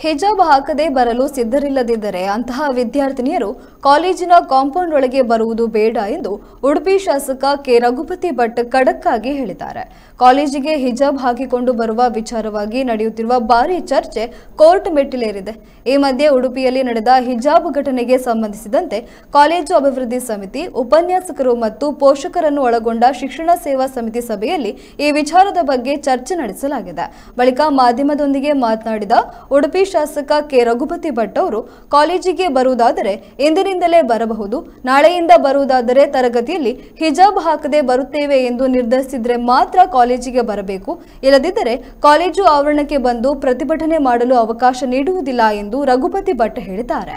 ಹಿಜಾಬ್ ಹಾಕದೆ ಬರಲು ಸಿದ್ಧರಿಲ್ಲದಿದ್ದರೆ ಅಂತಹ ವಿದ್ಯಾರ್ಥಿನಿಯರು ಕಾಲೇಜಿನ ಕಾಂಪೌಂಡ್ ಒಳಗೆ ಬರುವುದು ಬೇಡ ಎಂದು ಉಡುಪಿ ಶಾಸಕ ಕೆ ರಘುಪತಿ ಭಟ್ ಖಡಕ್ ಆಗಿ ಹೇಳಿದ್ದಾರೆ ಕಾಲೇಜಿಗೆ ಹಿಜಾಬ್ ಹಾಕಿಕೊಂಡು ಬರುವ ವಿಚಾರವಾಗಿ ನಡೆಯುತ್ತಿರುವ ಭಾರಿ ಚರ್ಚೆ ಕೋರ್ಟ್ ಮೆಟ್ಟಿಲೇರಿದೆ ಈ ಮಧ್ಯೆ ಉಡುಪಿಯಲ್ಲಿ ನಡೆದ ಹಿಜಾಬ್ ಘಟನೆಗೆ ಸಂಬಂಧಿಸಿದಂತೆ ಕಾಲೇಜು ಅಭಿವೃದ್ಧಿ ಸಮಿತಿ ಉಪನ್ಯಾಸಕರು ಮತ್ತು ಪೋಷಕರನ್ನು ಒಳಗೊಂಡ ಶಿಕ್ಷಣ ಸೇವಾ ಸಮಿತಿ ಸಭೆಯಲ್ಲಿ ಈ ವಿಚಾರದ ಬಗ್ಗೆ ಚರ್ಚೆ ನಡೆಸಲಾಗಿದೆ ಬಳಿಕ ಮಾಧ್ಯಮದೊಂದಿಗೆ ಮಾತನಾಡಿದ ಉಡುಪಿ ಶಾಸಕ ಕೆ ರಘುಪತಿ ಭಟ್ ಅವರು ಕಾಲೇಜಿಗೆ ಬರುವುದಾದರೆ ಇಂದಿನಿಂದಲೇ ಬರಬಹುದು ನಾಳೆಯಿಂದ ಬರುವುದಾದರೆ ತರಗತಿಯಲ್ಲಿ ಹಿಜಾಬ್ ಹಾಕದೆ ಬರುತ್ತೇವೆ ಎಂದು ನಿರ್ಧರಿಸಿದ್ರೆ ಮಾತ್ರ ಕಾಲೇಜಿಗೆ ಬರಬೇಕು ಇಲ್ಲದಿದ್ದರೆ ಕಾಲೇಜು ಆವರಣಕ್ಕೆ ಬಂದು ಪ್ರತಿಭಟನೆ ಮಾಡಲು ಅವಕಾಶ ನೀಡುವುದಿಲ್ಲ ಎಂದು ರಘುಪತಿ ಭಟ್ ಹೇಳಿದ್ದಾರೆ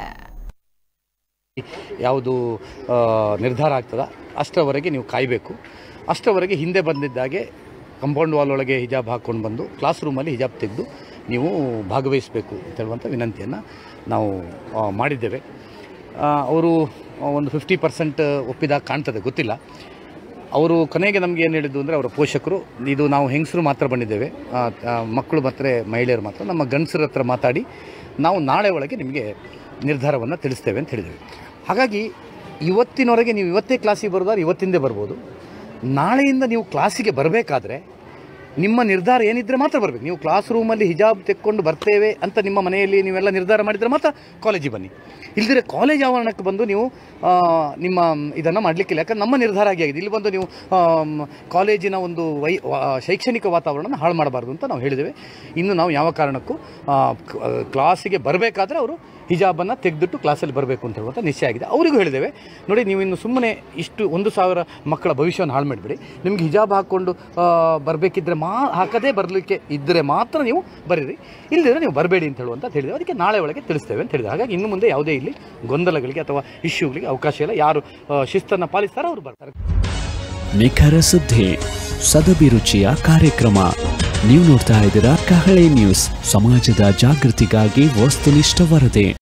ಯಾವುದು ಆ, ನಿರ್ಧಾರ ಆಗ್ತದ ಅಷ್ಟರವರೆಗೆ ನೀವು ಕಾಯಬೇಕು ಅಷ್ಟರವರೆಗೆ ಹಿಂದೆ ಬಂದಿದ್ದಾಗೆ ಕಂಪೌಂಡ್ ವಾಲ್ ಒಳಗೆ ಹಿಜಾಬ್ ಹಾಕ್ಕೊಂಡು ಬಂದು ಕ್ಲಾಸ್ ರೂಮಲ್ಲಿ ಹಿಜಾಬ್ ತೆಗೆದು ನೀವು ಭಾಗವಹಿಸಬೇಕು ಅಂತ ಹೇಳುವಂಥ ವಿನಂತಿಯನ್ನು ನಾವು ಆ, ಮಾಡಿದ್ದೇವೆ ಆ, ಅವರು ಒಂದು ಫಿಫ್ಟಿ ಪರ್ಸೆಂಟ್ ಒಪ್ಪಿದಾಗ ಕಾಣ್ತದೆ ಗೊತ್ತಿಲ್ಲ ಅವರು ಕೊನೆಗೆ ನಮಗೆ ಏನು ಹೇಳಿದ್ದು ಅಂದರೆ ಅವರ ಪೋಷಕರು ಇದು ನಾವು ಹೆಂಗಸರು ಮಾತ್ರ ಬಂದಿದ್ದೇವೆ ಆ, ಆ, ಮಕ್ಕಳು ಮತ್ತು ಮಹಿಳೆಯರು ಮಾತ್ರ ನಮ್ಮ ಗಂಡಸರ ಹತ್ರ ಮಾತಾಡಿ ನಾವು ನಾಳೆ ಒಳಗೆ ನಿಮಗೆ ನಿರ್ಧಾರವನ್ನು ತಿಳಿಸ್ತೇವೆ ಅಂತ ಹೇಳಿದ್ದೇವೆ ಹಾಗಾಗಿ ಇವತ್ತಿನವರೆಗೆ ನೀವು ಇವತ್ತೇ ಕ್ಲಾಸಿಗೆ ಬರೋದಾದ್ರೆ ಇವತ್ತಿಂದೇ ಬರ್ಬೋದು ನಾಳೆಯಿಂದ ನೀವು ಕ್ಲಾಸಿಗೆ ಬರಬೇಕಾದ್ರೆ ನಿಮ್ಮ ನಿರ್ಧಾರ ಏನಿದ್ರೆ ಮಾತ್ರ ಬರಬೇಕು ನೀವು ಕ್ಲಾಸ್ ರೂಮಲ್ಲಿ ಹಿಜಾಬ್ ತೆಕ್ಕೊಂಡು ಬರ್ತೇವೆ ಅಂತ ನಿಮ್ಮ ಮನೆಯಲ್ಲಿ ನೀವೆಲ್ಲ ನಿರ್ಧಾರ ಮಾಡಿದರೆ ಮಾತ್ರ ಕಾಲೇಜಿಗೆ ಬನ್ನಿ ಇಲ್ದಿರೆ ಕಾಲೇಜ್ ಆವರಣಕ್ಕೆ ಬಂದು ನೀವು ಆ, ನಿಮ್ಮ ಇದನ್ನು ಮಾಡಲಿಕ್ಕಿಲ್ಲ ಯಾಕಂದ್ರೆ ನಮ್ಮ ನಿರ್ಧಾರ ಆಗಿ ಆಗಿದೆ ಇಲ್ಲಿ ಬಂದು ನೀವು ಆಮ್, ಕಾಲೇಜಿನ ಒಂದು ವೈ ವಾ- ಶೈಕ್ಷಣಿಕ ವಾತಾವರಣ ಹಾಳು ಮಾಡಬಾರ್ದು ಅಂತ ನಾವು ಹೇಳಿದ್ದೇವೆ ಇನ್ನು ನಾವು ಯಾವ ಕಾರಣಕ್ಕೂ ಆ, ಕ್- ಕ್ಲಾಸಿಗೆ ಬರಬೇಕಾದ್ರೆ ಅವರು ಹಿಜಾಬನ್ನು ತೆಗೆದಿಟ್ಟು ಕ್ಲಾಸಲ್ಲಿ ಬರಬೇಕು ಅಂತ ಹೇಳುವಂಥ ನಿಶ್ಚಯ ಆಗಿದೆ ಅವರಿಗೂ ಹೇಳಿದ್ದೇವೆ ನೋಡಿ ನೀವು ಇನ್ನು ಸುಮ್ಮನೆ ಇಷ್ಟು ಒಂದು ಸಾವಿರ ಮಕ್ಕಳ ಭವಿಷ್ಯವನ್ನು ಹಾಳು ಮಾಡಿಬಿಡಿ ನಿಮಗೆ ಹಿಜಾಬ್ ಹಾಕ್ಕೊಂಡು ಬರಬೇಕಿದ್ರೆ ಮಾ ಹಾಕದೇ ಬರಲಿಕ್ಕೆ ಇದ್ದರೆ ಮಾತ್ರ ನೀವು ಬರೀರಿ ಇಲ್ಲದಿದ್ರೆ ನೀವು ಬರಬೇಡಿ ಅಂತ ಹೇಳುವಂತ ಹೇಳಿದ್ದೇವೆ ಅದಕ್ಕೆ ನಾಳೆ ಒಳಗೆ ತಿಳಿಸ್ತೇವೆ ಅಂತ ಹೇಳಿದೆ ಹಾಗಾಗಿ ಇನ್ನು ಮುಂದೆ ಯಾವುದೇ ಇಲ್ಲಿ ಗೊಂದಲಗಳಿಗೆ ಅಥವಾ ಇಶ್ಯೂಗಳಿಗೆ ಅವಕಾಶ ಇಲ್ಲ ಯಾರು ಆ, ಶಿಸ್ತನ್ನು ಪಾಲಿಸ್ತಾರೋ ಅವರು ಬರ್ತಾರೆ ನಿಖರ ಸುದ್ದಿ ಸದಭಿರುಚಿಯ ಕಾರ್ಯಕ್ರಮ ನೀವು ನೋಡ್ತಾ ಇದ್ದೀರಾ ಕಹಳೆ ನ್ಯೂಸ್ ಸಮಾಜದ ಜಾಗೃತಿಗಾಗಿ ವಸ್ತುನಿಷ್ಠ ವರದಿ